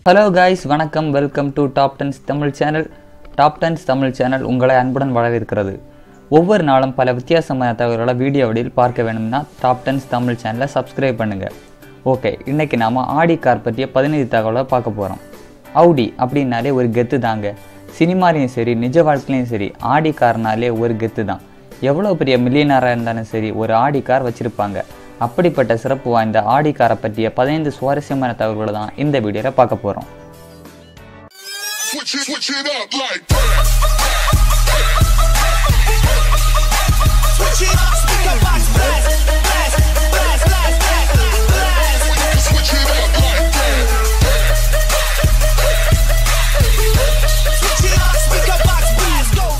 Hello guys வணக்கம் welcome to top tens Tamil channel top tens Tamil channel உங்களை அன்புடன் வரவேற்கிறது ஒவ்வொரு நாளும் பல வித்தியாசமான தகவல்களை வீடியோ வடிவில் பார்க்க வேணும்னா டாப் டென்ஸ் தமிழ் சேனலை சப்ஸ்கிரைப் பண்ணுங்கள் ஓகே இன்றைக்கி நாம் ஆடி கார் பற்றிய பதினைந்து தகவலை பார்க்க போகிறோம் அவுடி அப்படின்னாலே ஒரு கெத்து தாங்க சினிமாலையும் சரி நிஜ வாழ்க்கையிலையும் சரி ஆடி கார்னாலே ஒரு கெத்து தான் எவ்வளோ பெரிய மில்லியனராக இருந்தாலும் சரி ஒரு ஆடி கார் வச்சுருப்பாங்க அப்படிப்பட்ட சிறப்பு வாய்ந்த ஆடி காரை பற்றிய பதினைந்து சுவாரஸ்யமான தகவல்களை தான் இந்த வீடியோவில் பார்க்க போகிறோம் Switch it, switch it up like that. Switch it up, speaker box blast, blast, blast, blast, blast, blast. You can switch it up like that. Switch it up, speaker box blast, go.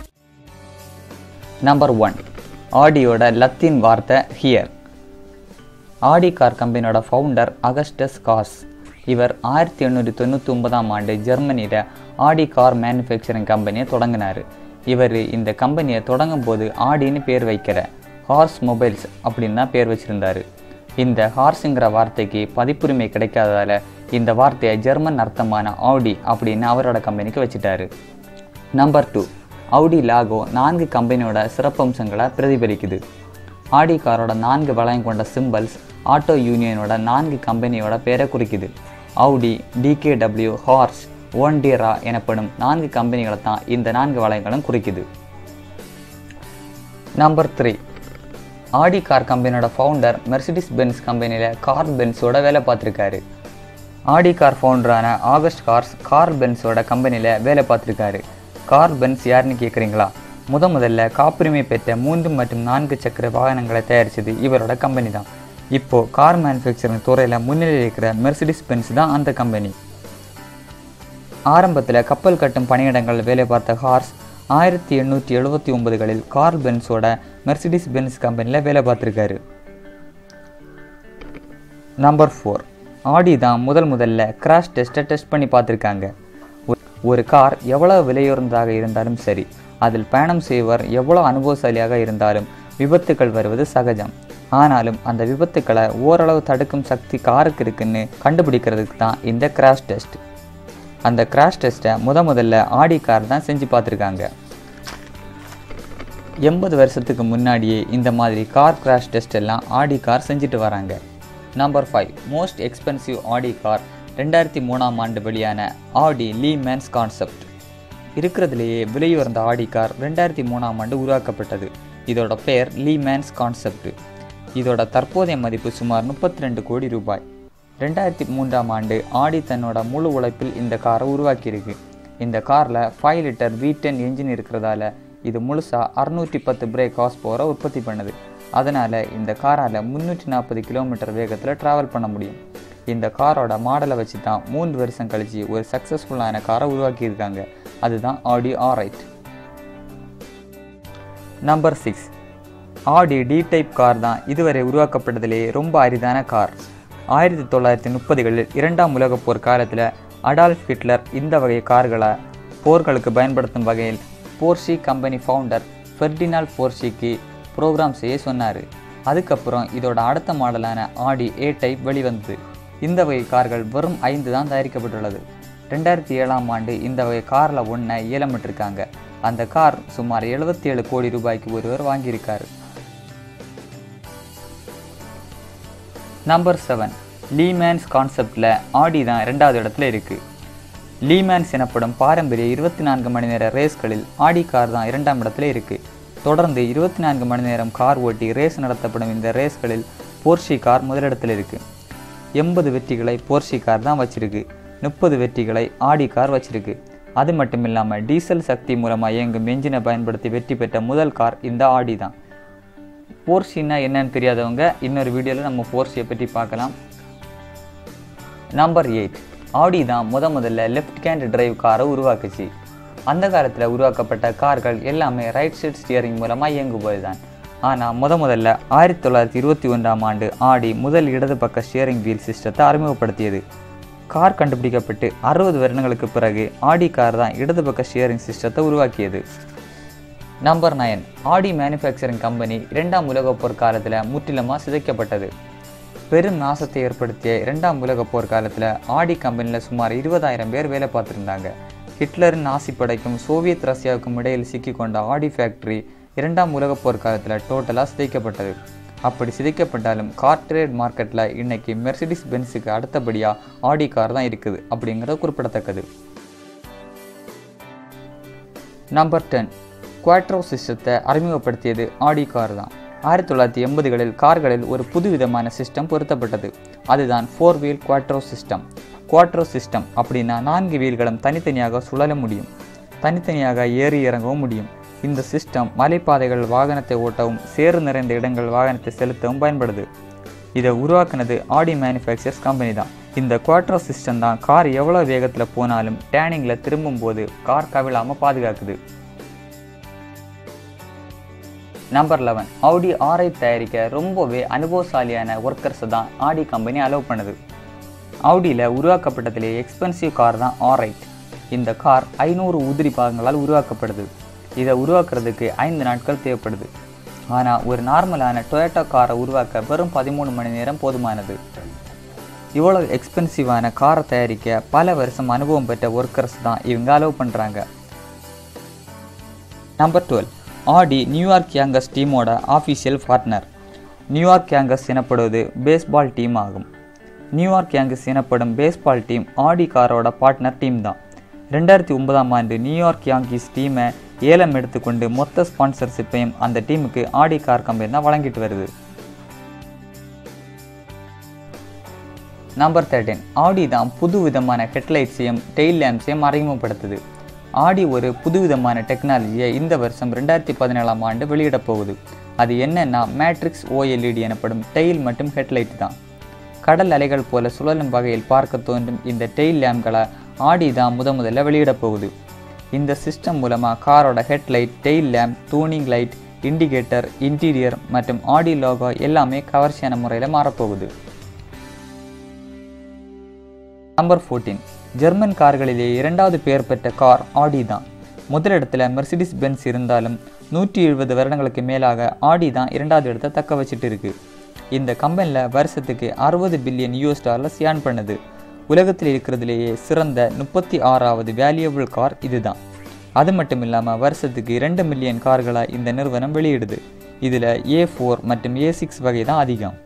Number one ஆடியோட Latin வார்த்தை hear Audi car கம்பெனியோட founder Augustus காஸ் இவர் ஆயிரத்தி எண்ணூற்றி தொண்ணூற்றி ஒன்பதாம் ஆண்டு ஜெர்மனியில் ஆடி கார் மேனுஃபேக்சரிங் கம்பெனியை தொடங்கினார் இவர் இந்த கம்பெனியை தொடங்கும் போது ஆடின்னு பேர் வைக்கிற ஹார்ஸ் மொபைல்ஸ் அப்படின்னு தான் பேர் வச்சுருந்தார் இந்த ஹார்ஸுங்கிற வார்த்தைக்கு பதிப்புரிமை கிடைக்காததால் இந்த வார்த்தையை ஜெர்மன் அர்த்தமான ஆடி அப்படின்னு அவரோட கம்பெனிக்கு வச்சுட்டாரு நம்பர் டூ அவுடி லாகோ நான்கு கம்பெனியோட சிறப்பம்சங்களை பிரதிபலிக்குது ஆடி காரோட நான்கு வளையம் கொண்ட சிம்பல்ஸ் ஆட்டோ யூனியனோட நான்கு கம்பெனியோட பேரை குறிக்குது அவுடி டிகேடபிள்யூ ஹார்ஸ் ஓன்டியரா எனப்படும் நான்கு கம்பெனிகளை தான் இந்த நான்கு வளையங்களும் குறிக்குது நம்பர் த்ரீ ஆடி கார் கம்பெனியோட ஃபவுண்டர் மெர்சிடிஸ் பென்ஸ் கம்பெனியில் கார் பென்ஸோட வேலை பார்த்துருக்காரு ஆடி கார் ஃபவுண்டரான ஆகஸ்ட் கார்ஸ் கார் பென்ஸோட கம்பெனியில் வேலை பார்த்துருக்காரு கார் பென்ஸ் யாருன்னு கேட்குறீங்களா முத முதல்ல காப்புரிமை பெற்ற மூன்று மற்றும் நான்கு சக்கர வாகனங்களை தயாரித்தது இவரோட கம்பெனி தான் இப்போது கார் மேனுஃபேக்சரிங் துறையில் முன்னிலையில் இருக்கிற மெர்சிடிஸ் பென்ஸ் தான் அந்த கம்பெனி ஆரம்பத்தில் கப்பல் கட்டும் பணியிடங்கள் வேலை பார்த்த ஹார்ஸ் ஆயிரத்தி எண்ணூற்றி எழுபத்தி ஒன்பதுகளில் கார் பென்ஸோட மெர்சிடிஸ் பென்ஸ் கம்பெனியில் வேலை பார்த்துருக்காரு நம்பர் ஃபோர் ஆடி தான் முதல் முதல்ல கிராஷ் டெஸ்ட்டை டெஸ்ட் பண்ணி பார்த்துருக்காங்க ஒரு- ஒரு கார் எவ்வளோ விலையுறந்ததாக இருந்தாலும் சரி அதில் பயணம் செய்வர் எவ்வளோ அனுபவசாலியாக இருந்தாலும் விபத்துக்கள் வருவது சகஜம் ஆனாலும் அந்த விபத்துக்களை ஓரளவு தடுக்கும் சக்தி காருக்கு இருக்குன்னு கண்டுபிடிக்கிறதுக்கு தான் இந்த கிராஷ் டெஸ்ட் அந்த கிராஷ் டெஸ்ட்டை முத முதல்ல ஆடி கார் தான் செஞ்சு பார்த்துருக்காங்க எண்பது வருஷத்துக்கு முன்னாடியே இந்த மாதிரி கார் கிராஷ் டெஸ்ட் எல்லாம் ஆடி கார் செஞ்சுட்டு வராங்க number five most expensive Audi car ரெண்டாயிரத்தி மூணாம் ஆண்டு வெளியான ஆடி லீ மேன்ஸ் கான்செப்ட் இருக்கிறதுலேயே விலையுயர்ந்த ஆடி கார் ரெண்டாயிரத்தி மூணாம் ஆண்டு உருவாக்கப்பட்டது இதோட பெயர் லீ மேன்ஸ் கான்செப்ட் இதோட தற்போதைய மதிப்பு சுமார் முப்பத்தி ரெண்டு கோடி ரூபாய் ரெண்டாயிரத்தி மூன்றாம் ஆண்டு ஆடி தன்னோட முழு உழைப்பில் இந்த காரை உருவாக்கியிருக்கு இந்த காரில் five litre V ten engine இருக்கிறதால இது முழுசாக அறுநூற்றி பத்து பிரேக் ஹார்ஸ் பவரை உற்பத்தி பண்ணுது அதனால் இந்த காரால் முந்நூற்றி நாற்பது கிலோமீட்டர் வேகத்தில் ட்ராவல் பண்ண முடியும் இந்த காரோட மாடலை வச்சு தான் மூன்று வருஷம் கழிச்சு ஒரு சக்ஸஸ்ஃபுல்லான காரை உருவாக்கியிருக்காங்க அதுதான் Audi R eight number six Audi T type car தான் இதுவரை உருவாக்கப்பட்டதிலேயே ரொம்ப அரிதான கார் ஆயிரத்தி தொள்ளாயிரத்தி முப்பதுகளில் இரண்டாம் உலகப் போர் காலத்தில் அடால்ஃப் ஹிட்லர் இந்த வகை கார்களை போர்களுக்கு பயன்படுத்தும் வகையில் போர்ஷி கம்பெனி ஃபவுண்டர் ஃபெர்டினால் போர்ஷிக்கு ப்ரோக்ராம் செய்ய சொன்னார் அதுக்கப்புறம் இதோட அடுத்த மாடலான ஆடி ஏ டைப் வெளிவந்தது இந்த வகை கார்கள் வெறும் ஐந்து தான் தயாரிக்கப்பட்டுள்ளது ரெண்டாயிரத்தி ஏழாம் ஆண்டு இந்த வகை காரில் ஒன்றை ஏலமிட்டிருக்காங்க அந்த கார் சுமார் 77 ஏழு கோடி ரூபாய்க்கு ஒருவர் வாங்கியிருக்காரு நம்பர் செவன் லீமேன்ஸ் கான்செப்டில் ஆடி தான் ரெண்டாவது இடத்துல இருக்குது லீமேன்ஸ் எனப்படும் பாரம்பரிய இருபத்தி நான்கு மணி நேர ரேஸ்களில் ஆடி கார் தான் இரண்டாம் இடத்துல இருக்குது தொடர்ந்து இருபத்தி நான்கு மணி நேரம் கார் ஓட்டி ரேஸ் நடத்தப்படும் இந்த ரேஸ்களில் போர்ஷி கார் முதலிடத்தில் இருக்குது எண்பது வெற்றிகளை போர்ஷி கார் தான் வச்சிருக்கு முப்பது வெற்றிகளை ஆடி கார் வச்சிருக்கு அது மட்டும் இல்லாமல் டீசல் சக்தி மூலமாக இயங்கும் என்ஜினை பயன்படுத்தி வெற்றி பெற்ற முதல் கார் இந்த ஆடி தான் போர்ஷின்னா என்னன்னு தெரியாதவங்க இன்னொரு வீடியோவில் நம்ம போர்ஷியை பற்றி பார்க்கலாம் நம்பர் எயிட் ஆடி தான் முத முதல்ல லெஃப்ட் ஹேண்ட் டிரைவ் காரை உருவாக்குச்சு அந்த காலத்தில் உருவாக்கப்பட்ட கார்கள் எல்லாமே ரைட் சைட் ஸ்டியரிங் மூலமாக இயங்குவது தான் ஆனால் முத முதல்ல ஆயிரத்தி தொள்ளாயிரத்தி இருபத்தி ஒன்றாம் ஆண்டு ஆடி முதல் இடது பக்க ஸ்டியரிங் வீல் சிஸ்டத்தை அறிமுகப்படுத்தியது கார் கண்டுபிடிக்கப்பட்டு அறுபது வருடங்களுக்கு பிறகு ஆடி கார் தான் இடது பக்க ஸ்டியரிங் சிஸ்டத்தை உருவாக்கியது number nine Audi manufacturing company இரண்டாம் உலகப் போர் காலத்தில் முற்றிலுமாக சிதைக்கப்பட்டது பெரும் நாசத்தை ஏற்படுத்திய இரண்டாம் உலகப் போர் காலத்தில் ஆடி கம்பெனியில் சுமார் இருபதாயிரம் பேர் வேலை பார்த்துருந்தாங்க ஹிட்லரின் நாசி படைக்கும் சோவியத் ரஷ்யாவுக்கும் இடையில் சிக்கிக்கொண்ட ஆடி ஃபேக்டரி இரண்டாம் உலகப் போர் காலத்தில் டோட்டலாக சிதைக்கப்பட்டது அப்படி சிதைக்கப்பட்டாலும் கார் ட்ரேட் மார்க்கெட்டில் இன்னைக்கு மெர்சிடிஸ் பென்ஸுக்கு அடுத்தபடியாக ஆடி கார் தான் இருக்குது அப்படிங்கிறது குறிப்பிடத்தக்கது நம்பர் டென் குவாட்ரோ சிஸ்டத்தை அறிமுகப்படுத்தியது ஆடி கார் தான் ஆயிரத்தி தொள்ளாயிரத்தி எண்பதுகளில் கார்களில் ஒரு புதுவிதமான சிஸ்டம் பொருத்தப்பட்டது அதுதான் four wheel quattro system quattro system அப்படின்னா நான்கு வீல்களும் தனித்தனியாக சுழல முடியும் தனித்தனியாக ஏறி இறங்கவும் முடியும் இந்த சிஸ்டம் மலைப்பாதைகள் வாகனத்தை ஓட்டவும் சேறு நிறைந்த இடங்கள் வாகனத்தை செலுத்தவும் பயன்படுது இதை உருவாக்குனது ஆடி மேனுஃபேக்சர்ஸ் கம்பெனி தான் இந்த குவாட்ரோ சிஸ்டம் தான் கார் எவ்வளோ வேகத்தில் போனாலும் டேனிங்கில் திரும்பும்போது கார் கவிழாமல் பாதுகாக்குது நம்பர் லெவன் ஆடி ஆரை தயாரிக்க ரொம்பவே அனுபவசாலியான ஒர்க்கர்ஸை தான் ஆடி கம்பெனி அலோவ் பண்ணுது ஆடியில் உருவாக்கப்பட்டதிலே எக்ஸ்பென்சிவ் கார் தான் ஆரைட் இந்த கார் ஐநூறு உதிரி பாகங்களால் உருவாக்கப்படுது இதை உருவாக்குறதுக்கு ஐந்து நாட்கள் தேவைப்படுது ஆனால் ஒரு நார்மலான டொயோட்டா காரை உருவாக்க வெறும் பதிமூணு மணி நேரம் போதுமானது இவ்வளோ எக்ஸ்பென்சிவான காரை தயாரிக்க பல வருஷம் அனுபவம் பெற்ற ஒர்க்கர்ஸ் தான் இவங்க அலோவ் பண்ணுறாங்க number twelve Audi New York Yankees டீமோட ஆஃபீஷியல் பார்ட்னர் நியூயார்க் யாங்கஸ் எனப்படுவது பேஸ்பால் டீம் ஆகும் நியூயார்க் யாங்கஸ் எனப்படும் பேஸ்பால் டீம் ஆடி காரோட பார்ட்னர் டீம் தான் ரெண்டாயிரத்தி ஒன்பதாம் ஆண்டு நியூயார்க் யாங்கீஸ் டீமை ஏலம் எடுத்துக்கொண்டு மொத்த ஸ்பான்சர்ஷிப்பையும் அந்த டீமுக்கு ஆடி கார் கம்பெனி தான் வழங்கிட்டு வருது நம்பர் தேர்ட்டின் ஆடி தான் புது விதமான ஹெட்லைட்ஸையும் டெயில் லேம்ப்ஸையும் அறிமுகப்படுத்துது ஆடி ஒரு புதுவிதமான டெக்னாலஜியை இந்த வருஷம் ரெண்டாயிரத்தி பதினேழாம் ஆண்டு வெளியிடப் போகுது அது என்னன்னா மேட்ரிக்ஸ் ஓஎல்இடி எனப்படும் டெயில் மற்றும் ஹெட்லைட் தான் கடல் அலைகள் போல சுழலும் வகையில் பார்க்க தோன்றும் இந்த டெயில் லேம்ப்களை ஆடி தான் முத முதல்ல வெளியிடப் போகுது இந்த சிஸ்டம் மூலமாக காரோட headlight tail lamp turning light indicator interior மற்றும் ஆடி லோகோ எல்லாமே கவர்ச்சியான முறையில் மாறப்போகுது நம்பர் ஃபோர்டீன் ஜெர்மன் கார்களிலே இரண்டாவது பெயர் பெற்ற கார் ஆடி தான் முதலிடத்தில் மெர்சிடிஸ் பென்ஸ் இருந்தாலும் நூற்றி எழுபது வருடங்களுக்கு மேலாக ஆடி தான் இரண்டாவது இடத்தை தக்க வச்சுட்டு இருக்கு இந்த கம்பெனியில் வருஷத்துக்கு அறுபது பில்லியன் யூஎஸ் டாலர்ஸ் ஏர்ன் பண்ணுது உலகத்தில் இருக்கிறதுலேயே சிறந்த முப்பத்தி ஆறாவது வேல்யூபிள் கார் இதுதான் அது மட்டும் இல்லாமல் வருஷத்துக்கு இரண்டு மில்லியன் கார்களை இந்த நிறுவனம் வெளியிடுது இதில் ஏ ஃபோர் மற்றும் ஏ சிக்ஸ் வகை தான் அதிகம்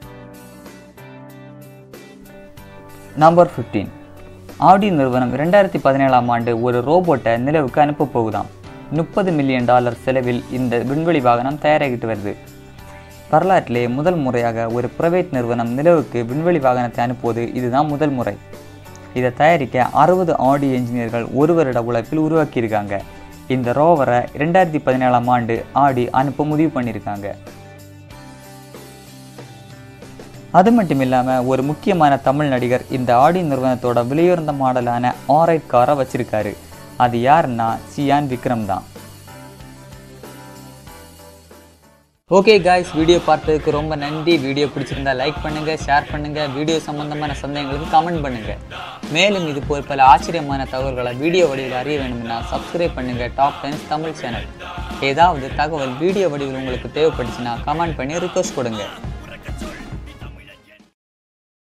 நம்பர் ஃபிஃப்டீன் ஆடி நிறுவனம் ரெண்டாயிரத்தி பதினேழாம் ஆண்டு ஒரு ரோபோட்டை நிலவுக்கு அனுப்ப போகுதாம் முப்பது மில்லியன் டாலர் செலவில் இந்த விண்வெளி வாகனம் தயாராகிட்டு வருது வரலாற்றிலே முதல் முறையாக ஒரு பிரைவேட் நிறுவனம் நிலவுக்கு விண்வெளி வாகனத்தை அனுப்புவது இதுதான் முதல் முறை இதை தயாரிக்க அறுபது ஆடி என்ஜினியர்கள் ஒரு வருட உழைப்பில் உருவாக்கியிருக்காங்க இந்த ரோவரை ரெண்டாயிரத்தி பதினேழாம் ஆண்டு ஆடி அனுப்ப முடிவு பண்ணியிருக்காங்க அது மட்டும் இல்லாமல் ஒரு முக்கியமான தமிழ் நடிகர் இந்த ஆடி நிறுவனத்தோட விலையுயர்ந்த மாடலான ஆரைட் காரை வச்சிருக்காரு அது யாருன்னா சியான் விக்ரம் தான் ஓகே காய்ஸ் வீடியோ பார்த்ததுக்கு ரொம்ப நன்றி வீடியோ பிடிச்சிருந்தா லைக் பண்ணுங்க ஷேர் பண்ணுங்க வீடியோ சம்பந்தமான சந்தேகங்களுக்கு கமெண்ட் பண்ணுங்க மேலும் இது போல் பல ஆச்சரியமான தகவல்களை வீடியோ வடிவில் அறிய வேணும்னா சப்ஸ்கிரைப் பண்ணுங்க டாப் டென்ஸ் தமிழ் சேனல் ஏதாவது தகவல் வீடியோ வடிவில் உங்களுக்கு தேவைப்பட்டுச்சுன்னா கமெண்ட் பண்ணி ரிக்வஸ்ட் கொடுங்க